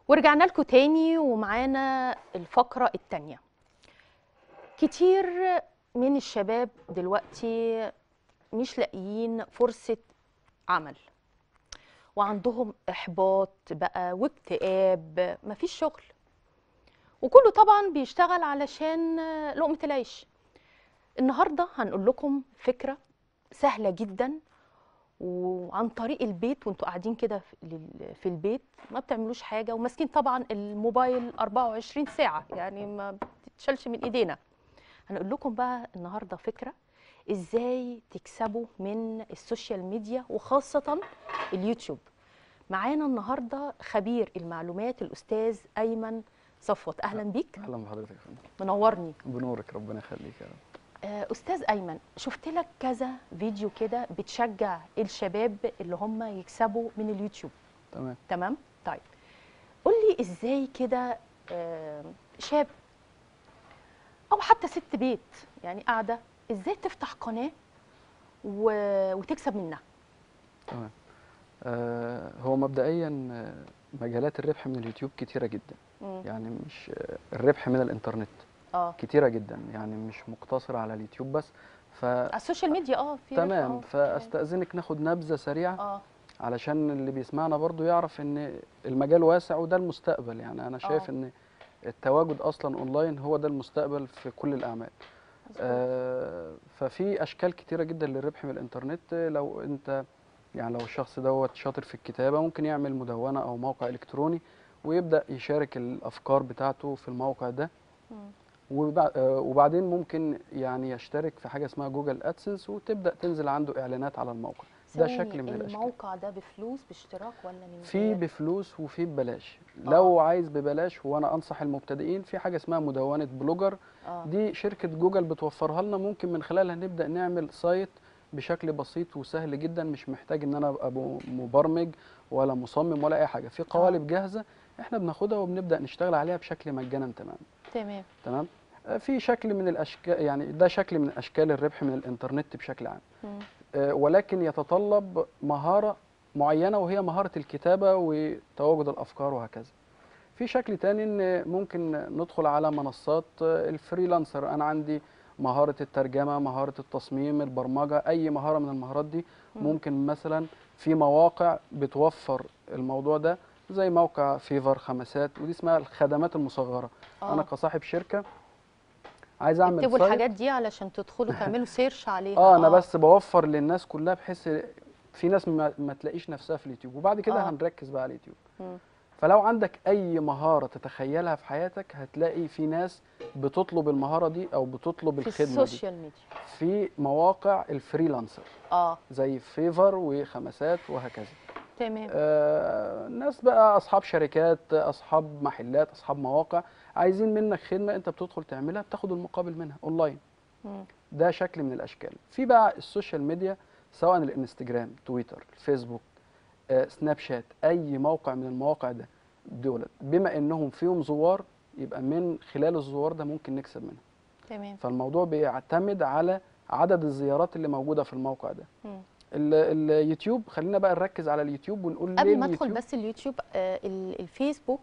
ورجعنا لكم تاني ومعانا الفقرة التانية كتير من الشباب دلوقتي مش لاقيين فرصة عمل وعندهم إحباط بقى واكتئاب مفيش شغل وكله طبعا بيشتغل علشان لقمة العيش النهاردة هنقول لكم فكرة سهلة جدا وعن طريق البيت وانتوا قاعدين كده في لل- في البيت ما بتعملوش حاجه وماسكين طبعا الموبايل 24 ساعه يعني ما بتتشالش من ايدينا هنقول لكم بقى النهارده فكره ازاي تكسبوا من السوشيال ميديا وخاصه اليوتيوب معانا النهارده خبير المعلومات الاستاذ ايمن صفوت اهلا بيك اهلا بحضرتك يا فندم منورني بنورك ربنا يخليك يا رب آه، استاذ ايمن شفت لك كذا فيديو كده بتشجع الشباب اللي هم يكسبوا من اليوتيوب تمام تمام طيب قول لي ازاي كده آه، شاب او حتى ست بيت يعني قاعده ازاي تفتح قناه و... وتكسب منها تمام آه هو مبدئيا آه، مجالات الربح من اليوتيوب كتيره جدا مم. يعني مش آه، الربح من الانترنت اه كتيره جدا يعني مش مقتصره على اليوتيوب بس ف على السوشيال ميديا اه في ربح، تمام آه. فاستاذنك ناخد نبذه سريعه اه علشان اللي بيسمعنا برضو يعرف ان المجال واسع وده المستقبل يعني انا شايف آه. ان التواجد اصلا اونلاين هو ده المستقبل في كل الاعمال مظبوط. آه، ففي اشكال كتيره جدا للربح من الانترنت لو انت يعني لو الشخص دوت شاطر في الكتابه ممكن يعمل مدونه او موقع الكتروني ويبدا يشارك الافكار بتاعته في الموقع ده مم. وبع- آه، وبعدين ممكن يعني يشترك في حاجه اسمها جوجل ادسنس وتبدا تنزل عنده اعلانات على الموقع ده ثواني، شكل من الاشكال الموقع ده بفلوس باشتراك ولا من في غير؟ بفلوس وفي ببلاش لو عايز ببلاش وانا انصح المبتدئين في حاجه اسمها مدونه بلوجر اه دي شركة جوجل بتوفرها لنا ممكن من خلالها نبدأ نعمل سايت بشكل بسيط وسهل جدا مش محتاج ان انا ابقى ب- مبرمج ولا مصمم ولا اي حاجة في قوالب جاهزة احنا بناخدها وبنبدأ نشتغل عليها بشكل مجانا تمام تمام تمام آه، في شكل من الاشكال يعني ده شكل من اشكال الربح من الانترنت بشكل عام مم. آه، ولكن يتطلب مهارة معينة وهي مهارة الكتابة وتواجد الأفكار وهكذا في شكل تاني ان ممكن ندخل على منصات آه، الفريلانسر انا عندي مهارة الترجمة مهارة التصميم البرمجة اي مهارة من المهارات دي مم. ممكن مثلا في مواقع بتوفر الموضوع ده زي موقع فيفر خمسات ودي اسمها الخدمات المصغرة اه انا كصاحب شركة عايز اعمل اكتبوا سايت الحاجات دي علشان تدخلوا تعملوا سيرش عليها اه انا بس بوفر للناس كلها بحيث في ناس ما, ما تلاقيش نفسها في اليوتيوب وبعد كده آه. هنركز بقى على اليوتيوب مم. فلو عندك اي مهاره تتخيلها في حياتك هتلاقي في ناس بتطلب المهاره دي او بتطلب في الخدمه دي السوشيال ميديا في مواقع الفريلانسر اه زي فيفر وخمسات وهكذا تمام آه ناس بقى اصحاب شركات اصحاب محلات اصحاب مواقع عايزين منك خدمه انت بتدخل تعملها بتاخد المقابل منها اونلاين مم. ده شكل من الاشكال في بقى السوشيال ميديا سواء الانستجرام تويتر الفيسبوك آه، سناب شات اي موقع من المواقع ده دولت بما انهم فيهم زوار يبقى من خلال الزوار ده ممكن نكسب منها تمام فالموضوع بيعتمد على عدد الزيارات اللي موجوده في الموقع ده مم. ال- اليوتيوب خلينا بقى نركز على اليوتيوب ونقول ليه قبل ما ادخل اليوتيوب بس اليوتيوب آه ال- الفيسبوك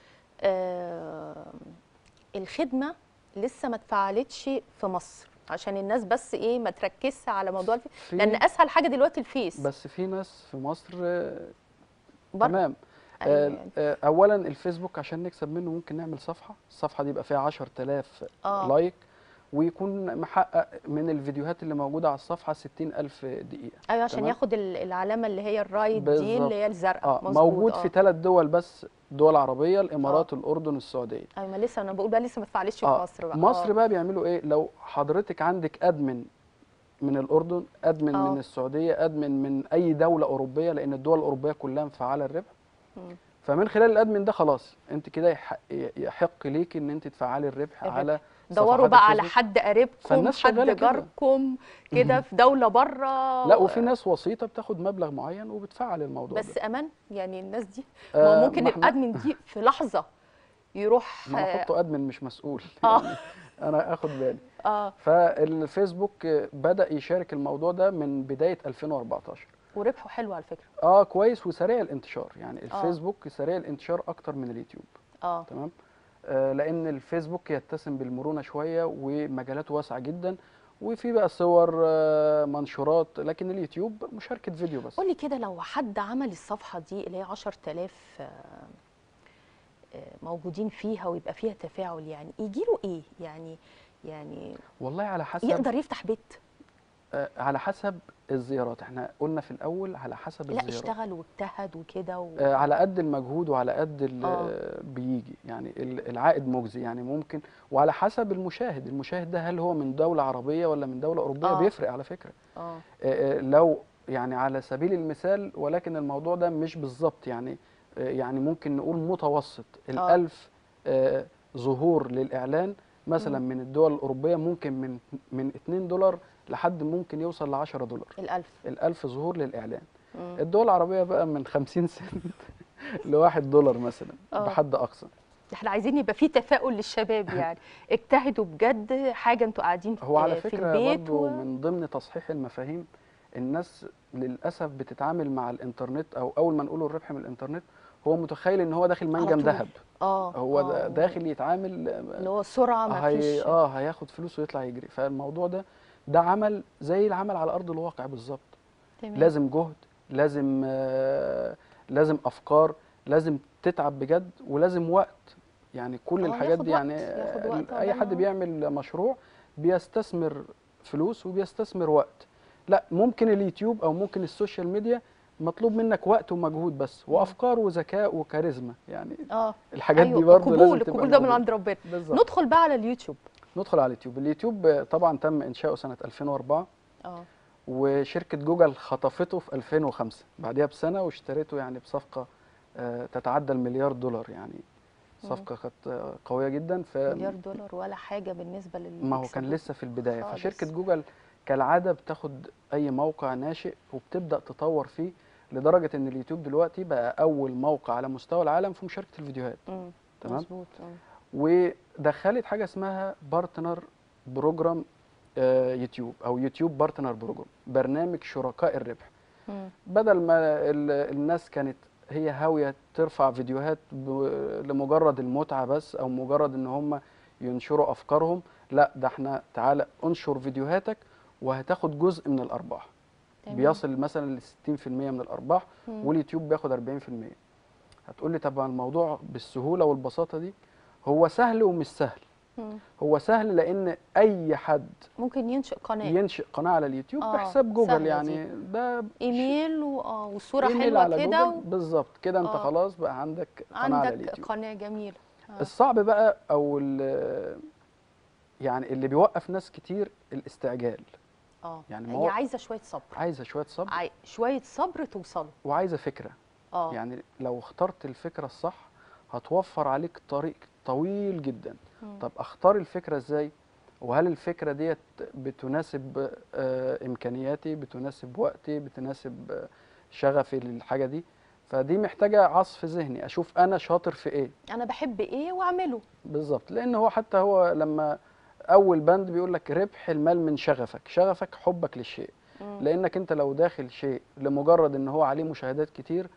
آه الخدمه لسه ما اتفعلتش في مصر عشان الناس بس ايه ما تركزش على موضوع الفيس في لان اسهل حاجه دلوقتي الفيس بس في ناس في مصر آه، برضه. تمام أيوة آه، يعني. آه، اولا الفيسبوك عشان نكسب منه ممكن نعمل صفحه الصفحه دي يبقى فيها 10000 آه. لايك ويكون محقق من الفيديوهات اللي موجوده على الصفحه 60000 دقيقه ايوه عشان تمام. ياخد ال- العلامه اللي هي الرايت دي بالظبط. اللي هي الزرقاء اه مظبوط، موجود في ثلاث دول بس دول عربيه الامارات آه. والاردن والسعوديه ايوه ما لسه انا بقول بقى لسه ما اتفعلتش في آه، مصر بقى مصر آه. بقى بيعملوا ايه لو حضرتك عندك ادمن من الاردن ادمن آه. من السعوديه ادمن من اي دوله اوروبيه لان الدول الاوروبيه كلها مفعله الربح مم. فمن خلال الادمن ده خلاص انت كده يحق, يحق ليكي ان انت تفعلي الربح, الربح. على دوروا صفحات بقى على الفيسبوك. حد قريبكم فالناس حد شغالة كده. جاركم كده في دوله بره لا وفي ناس وسيطه بتاخد مبلغ معين وبتفعل الموضوع بس ده امان يعني الناس دي آه، ما ممكن ما احنا- الادمن دي في لحظه يروح ما انا احطه ادمن مش مسؤول آه. يعني انا اخد بالي اه فالفيسبوك بدا يشارك الموضوع ده من بدايه 2014 وربحه حلو على فكره اه كويس وسريع الانتشار يعني الفيسبوك سريع الانتشار اكتر من اليوتيوب اه تمام آه لان الفيسبوك يتسم بالمرونه شويه ومجالاته واسعه جدا وفي بقى صور آه منشورات لكن اليوتيوب مشاركه فيديو بس قولي كده لو حد عمل الصفحه دي اللي هي 10000 آه، آه، موجودين فيها ويبقى فيها تفاعل يعني يجي له ايه يعني يعني والله على حسب يقدر يفتح بيت آه على حسب الزيارات احنا قلنا في الاول على حسب لا الزيارات اشتغل واجتهد وكده و... آه، على قد المجهود وعلى قد ال- آه. آه، بيجي يعني ال- العائد مجزي يعني ممكن وعلى حسب المشاهد المشاهد ده هل هو من دولة عربية ولا من دولة أوروبية آه. بيفرق على فكرة اه آه، آه، لو يعني على سبيل المثال ولكن الموضوع ده مش بالظبط يعني آه، يعني ممكن نقول متوسط الألف آه، ظهور للإعلان مثلا من الدول الأوروبية ممكن من من 2 دولار لحد ممكن يوصل ل 10 دولار الألف الألف ظهور للإعلان مم. الدول العربية بقى من 50 سنت لواحد دولار مثلا آه. بحد أقصى احنا عايزين يبقى في تفاؤل للشباب يعني اجتهدوا بجد حاجه انتوا قاعدين هو على آه، في فكرة البيت برضو و... من ضمن تصحيح المفاهيم الناس للأسف بتتعامل مع الإنترنت أو أول ما نقول الربح من الإنترنت هو متخيل إن هو داخل منجم طول. ذهب اه هو آه، دا- داخل يتعامل اللي هو سرعه ما هي فيش اه هياخد فلوس ويطلع يجري فالموضوع ده ده عمل زي العمل على أرض الواقع بالظبط تمام. لازم جهد لازم آه لازم افكار لازم تتعب بجد ولازم وقت يعني كل آه، الحاجات ياخد دي يعني وقت، ياخد آه، وقت اي عقبال حد ما- بيعمل مشروع بيستثمر فلوس وبيستثمر وقت لا ممكن اليوتيوب او ممكن السوشيال ميديا مطلوب منك وقت ومجهود بس وافكار وذكاء وكاريزما يعني اه الحاجات أيوة، دي برضه قبول لازم تبقى القبول ده من موجودة. عند ربنا بالظبط ندخل بقى على اليوتيوب ندخل على اليوتيوب اليوتيوب آه، طبعا تم انشاؤه سنه 2004 اه وشركة جوجل خطفته في 2005 بعدها بسنة واشتريته يعني بصفقة آه، تتعدى المليار دولار يعني صفقة كانت آه، قوية جدا ف مليار دولار ولا حاجه بالنسبه لل ما هو كان لسه في البداية خالص. فشركة جوجل كالعادة بتاخد أي موقع ناشئ وبتبدأ تطور فيه لدرجة إن اليوتيوب دلوقتي بقى أول موقع على مستوى العالم في مشاركة الفيديوهات مم. تمام مظبوط آه. ودخلت حاجة اسمها بارتنر بروجرام آه، يوتيوب أو يوتيوب بارتنر بروجرام برنامج شركاء الربح مم. بدل ما ال- الناس كانت هي هاوية ترفع فيديوهات ب- لمجرد المتعة بس أو مجرد إن هم ينشروا أفكارهم لا ده احنا تعالى انشر فيديوهاتك وهتاخد جزء من الأرباح تمام. بيصل مثلا ل 60% من الأرباح مم. واليوتيوب بياخد 40% هتقول لي طب الموضوع بالسهولة والبساطة دي هو سهل ومش سهل مم. هو سهل لأن أي حد ممكن ينشئ قناه ينشئ قناة على اليوتيوب آه، بحساب جوجل سهلة يعني ده ايميل و... اه والصوره ايميل حلوه على كده جوجل بالظبط كده انت آه. خلاص بقى عندك قناه على عندك اليوتيوب قناه جميله آه. الصعب بقى او ال- يعني اللي بيوقف ناس كتير الاستعجال اه يعني ما هي هو- عايزه شويه صبر عايزه شويه صبر عاي... شويه صبر توصله وعايزه فكره اه يعني لو اخترت الفكره الصح هتوفر عليك طريق طويل جدا مم. طب اختار الفكره ازاي وهل الفكره ديت بتناسب آه، امكانياتي بتناسب وقتي بتناسب آه، شغفي للحاجه دي فدي محتاجه عصف ذهني اشوف انا شاطر في ايه انا بحب ايه واعمله بالظبط لان هو حتى هو لما اول بند بيقول لك ربح المال من شغفك شغفك حبك للشيء مم. لانك انت لو داخل شيء لمجرد ان هو عليه مشاهدات كتير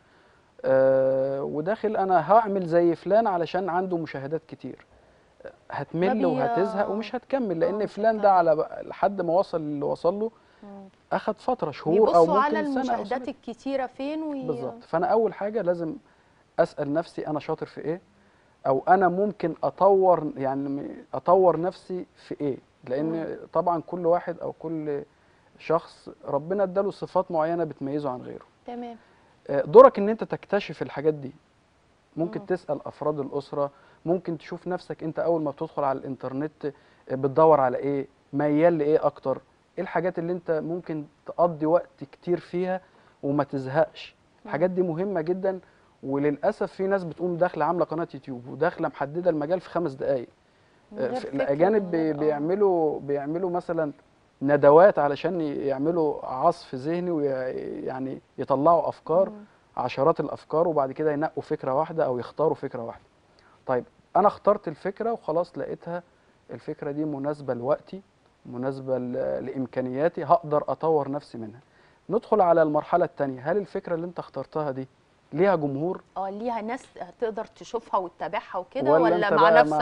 آه وداخل انا هعمل زي فلان علشان عنده مشاهدات كتير آه، هتمل بي- وهتزهق ومش هتكمل آه، لان مش فلان هتكمل. ده على بقى- لحد ما وصل اللي وصل له مم. اخد فتره شهور او بيبصوا ممكن على سنه أو المشاهدات سنة. الكتيره فين وي... بالظبط فانا اول حاجه لازم اسال نفسي انا شاطر في ايه او انا ممكن اطور يعني م- اطور نفسي في ايه لان طبعا كل واحد او كل شخص ربنا اداله صفات معينه بتميزه عن غيره تمام آه، دورك ان انت تكتشف الحاجات دي ممكن مم. تسال افراد الاسره ممكن تشوف نفسك انت اول ما بتدخل على الانترنت آه، بتدور على ايه ميال لايه اكتر ايه الحاجات اللي انت ممكن تقضي وقت كتير فيها وما تزهقش الحاجات دي مهمه جدا وللاسف في ناس بتقوم داخله عامله قناه يوتيوب وداخله محدده المجال في خمس دقائق من غير في- فكر الاجانب ومن بي- غير- آه. بيعملوا بيعملوا مثلا ندوات علشان ي- يعملوا عصف ذهني ويعني يطلعوا افكار مم. عشرات الافكار وبعد كده ينقوا فكره واحده او يختاروا فكره واحده طيب انا اخترت الفكره وخلاص لقيتها الفكره دي مناسبه لوقتي مناسبه ل- لامكانياتي هقدر اطور نفسي منها ندخل على المرحله الثانيه هل الفكره اللي انت اخترتها دي ليها جمهور اه ليها ناس تقدر تشوفها وتتابعها وكده ولا, انت مع بقى نفسك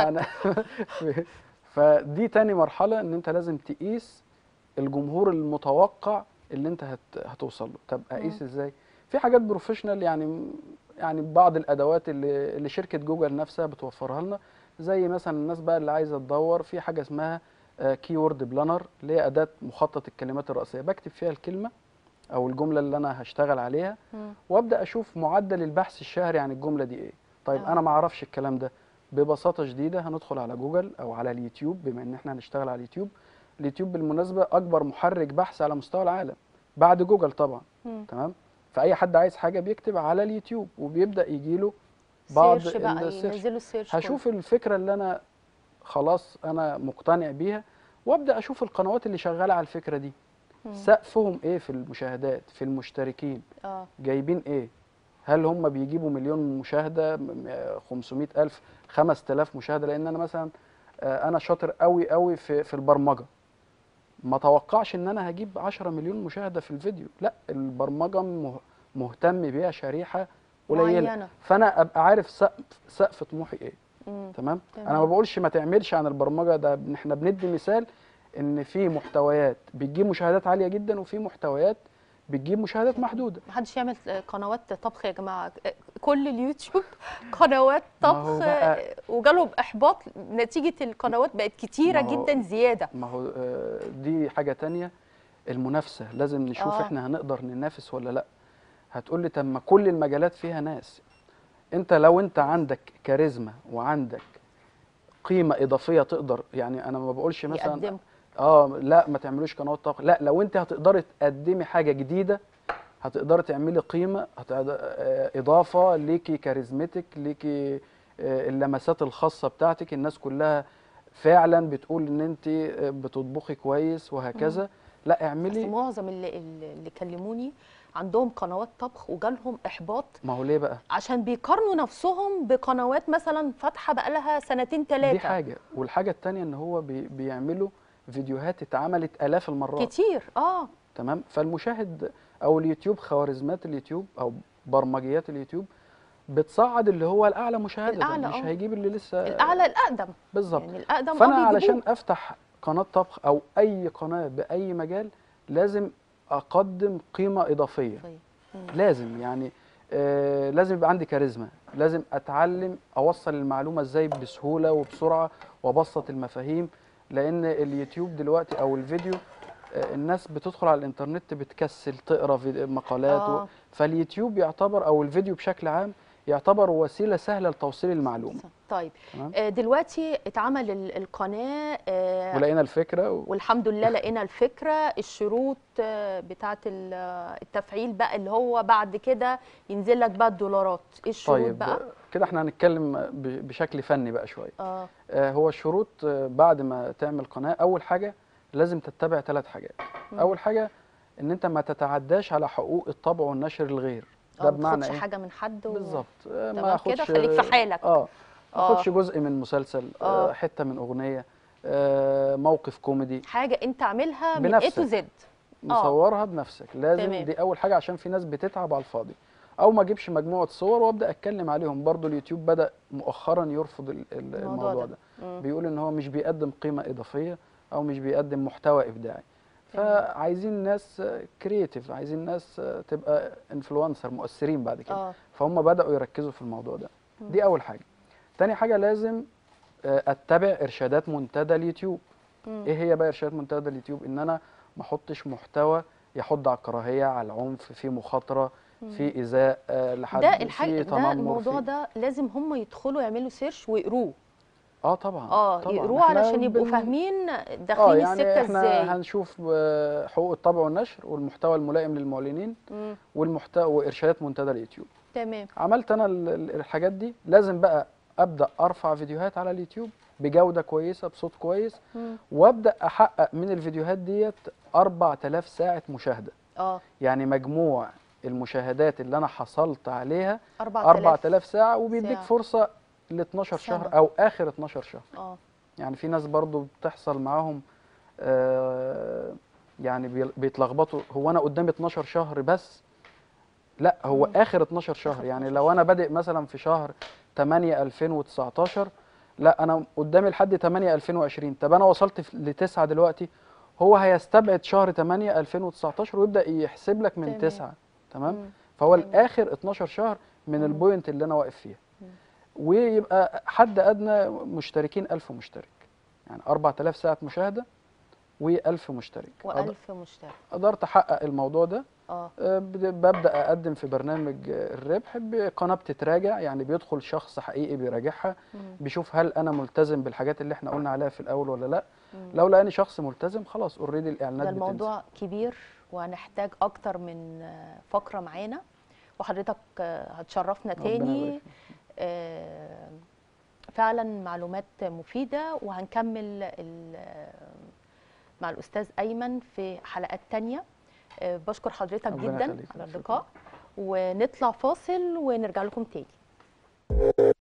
ن- فدي تاني مرحله ان انت لازم تقيس الجمهور المتوقع اللي انت هت... هتوصل له طب اقيس ازاي في حاجات بروفيشنال يعني يعني بعض الادوات اللي اللي شركه جوجل نفسها بتوفرها لنا زي مثلا الناس بقى اللي عايزه تدور في حاجه اسمها كيورد بلانر اللي هي اداه مخطط الكلمات الرئيسيه بكتب فيها الكلمه او الجمله اللي انا هشتغل عليها مم. وابدا اشوف معدل البحث الشهري عن الجمله دي ايه طيب آه. انا ما اعرفش الكلام ده ببساطه شديده هندخل على جوجل او على اليوتيوب بما ان احنا هنشتغل على اليوتيوب اليوتيوب بالمناسبه اكبر محرك بحث على مستوى العالم بعد جوجل طبعا مم. تمام فاي حد عايز حاجه بيكتب على اليوتيوب وبيبدا يجي له بعض سيرش بقى السيرش. ينزلوا السيرش كله. هشوف الفكره اللي انا خلاص انا مقتنع بيها وابدا اشوف القنوات اللي شغاله على الفكره دي مم. سقفهم ايه في المشاهدات في المشتركين اه جايبين ايه هل هم بيجيبوا مليون مشاهده م- م- 500 الف 5000 مشاهده لان انا مثلا آه، انا شاطر قوي قوي في في البرمجه ما توقعش ان انا هجيب 10 مليون مشاهده في الفيديو لا البرمجه مه- مهتم بيها شريحه قليله معينة. فانا ابقى عارف سقف سقف طموحي ايه مم. تمام تمام. انا ما بقولش ما تعملش عن البرمجه ده بن- احنا بندي مثال ان في محتويات بتجيب مشاهدات عاليه جدا وفي محتويات بتجيب مشاهدات محدوده محدش يعمل قنوات طبخ يا جماعه كل اليوتيوب قنوات ما هو طبخ بقى- وجالهم احباط نتيجه القنوات بقت كتيره ما هو- جدا زياده ما هو آه، دي حاجه تانية المنافسه لازم نشوف آه. احنا هنقدر ننافس ولا لا هتقول لي طب ما كل المجالات فيها ناس انت لو انت عندك كاريزما وعندك قيمه اضافيه تقدر يعني انا ما بقولش مثلا يقدموا اه لا ما تعملوش قنوات طبخ لا لو انت هتقدري تقدمي حاجه جديده هتقدري تعملي قيمه هتقدر آه، اضافه ليكي كاريزمتك ليكي آه، اللمسات الخاصه بتاعتك الناس كلها فعلا بتقول ان انت آه، بتطبخي كويس وهكذا لا بس اعملي معظم اللي, اللي كلموني عندهم قنوات طبخ وجالهم احباط ما هو ليه بقى عشان بيقارنوا نفسهم بقنوات مثلا فاتحه بقالها سنتين ثلاثه دي حاجه والحاجه التانية ان هو بي بيعملوا فيديوهات اتعملت الاف المرات كتير اه تمام فالمشاهد او اليوتيوب خوارزميات اليوتيوب او برمجيات اليوتيوب بتصعد اللي هو الاعلى مشاهده الأعلى، مش آه. هيجيب اللي لسه الاعلى الاقدم بالظبط يعني الاقدم فانا اه علشان بيجيبوه. افتح قناه طبخ او اي قناه باي مجال لازم اقدم قيمه اضافيه طيب. لازم يعني آه لازم يبقى عندي كاريزما لازم اتعلم اوصل المعلومه ازاي بسهوله وبسرعه وابسط المفاهيم لان اليوتيوب دلوقتي او الفيديو آه الناس بتدخل على الانترنت بتكسل تقرا في مقالات و... آه. فاليوتيوب يعتبر او الفيديو بشكل عام يعتبر وسيله سهله لتوصيل المعلومه طيب تمام آه، دلوقتي اتعمل ال- القناه آه، ولقينا الفكره و... والحمد لله لقينا الفكره الشروط آه، بتاعه ال- آه، التفعيل بقى اللي هو بعد كده ينزل لك بقى الدولارات ايه الشروط طيب بقى كده احنا هنتكلم ب- بشكل فني بقى شويه اه آه، هو الشروط آه، بعد ما تعمل قناه اول حاجه لازم تتبع ثلاث حاجات مم. اول حاجه ان انت ما تتعداش على حقوق الطبع والنشر الغير ده آه، بمعنى تاخدش ايه حاجه من حد و... بالظبط آه، ما تمام كده، اخدش خليك في حالك. اه ما آه. اخدش جزء من مسلسل آه. آه. حته من اغنيه آه، موقف كوميدي حاجه انت عاملها من A بنفسك. to Z مصورها بنفسك لازم تمام. دي اول حاجه عشان في ناس بتتعب على الفاضي او ما اجيبش مجموعه صور وابدا اتكلم عليهم برضو اليوتيوب بدا مؤخرا يرفض ال- ال- الموضوع الموضوع ده. ده مم. بيقول ان هو مش بيقدم قيمه اضافيه او مش بيقدم محتوى ابداعي تمام. فعايزين ناس كرييتيف عايزين ناس آه، تبقى انفلونسر مؤثرين بعد كده اه فهم بداوا يركزوا في الموضوع ده مم. دي اول حاجه تاني حاجه لازم آه، اتبع ارشادات منتدى اليوتيوب مم. ايه هي بقى ارشادات منتدى اليوتيوب ان انا ما احطش محتوى يحض على الكراهيه على العنف في مخاطره مم. في ايذاء آه، لحد ده في الحاجه ده تنمر الموضوع في ده لازم هم يدخلوا يعملوا سيرش ويقروه اه طبعا اه طبعا يقروه إحنا علشان يبقوا بن- فاهمين اه داخلين يعني السكه احنا ازاي هنشوف آه، حقوق الطبع والنشر والمحتوى الملائم للمعلنين مم. والمحتوى وارشادات منتدى اليوتيوب تمام عملت انا ال- ال- الحاجات دي لازم بقى ابدا ارفع فيديوهات على اليوتيوب بجوده كويسه بصوت كويس مم. وابدا احقق من الفيديوهات ديت 4000 ساعه مشاهده اه يعني مجموع المشاهدات اللي انا حصلت عليها 4000 4000 ساعه وبيديك ساعة. فرصه ل 12 سنة. شهر او اخر 12 شهر اه يعني في ناس برضو بتحصل معاهم آه، يعني بي- بيتلخبطوا هو انا قدامي 12 شهر بس لا هو مم. اخر 12 شهر آخر يعني 12 لو انا بادئ مثلا في شهر 8 2019 لا انا قدامي لحد 8 2020 طب انا وصلت في- لتسعة دلوقتي هو هيستبعد شهر 8 2019 ويبدا يحسب لك من تمام. 9 تمام مم. فهو تمام. الاخر 12 شهر من مم. البوينت اللي انا واقف فيها مم. ويبقى حد ادنى مشتركين 1000 مشترك يعني 4000 ساعه مشاهده و1000 مشترك أقدر- و1000 مشترك قدرت احقق الموضوع ده اه آه، بد- ببدا اقدم في برنامج آه، الربح بقناه بتتراجع يعني بيدخل شخص حقيقي بيراجعها مم. بيشوف هل انا ملتزم بالحاجات اللي احنا قلنا عليها في الاول ولا لا مم. لو لقاني شخص ملتزم خلاص اوريدي ده الاعلانات بتنزل الموضوع كبير وهنحتاج اكتر من آه، فقره معانا وحضرتك آه، هتشرفنا ربنا يبارك تاني فيك. آه، فعلا معلومات مفيده وهنكمل ال- آه، مع الاستاذ ايمن في حلقات تانية آه، بشكر حضرتك ربنا جدا يخليك. على شكراً. اللقاء ونطلع فاصل ونرجع لكم تاني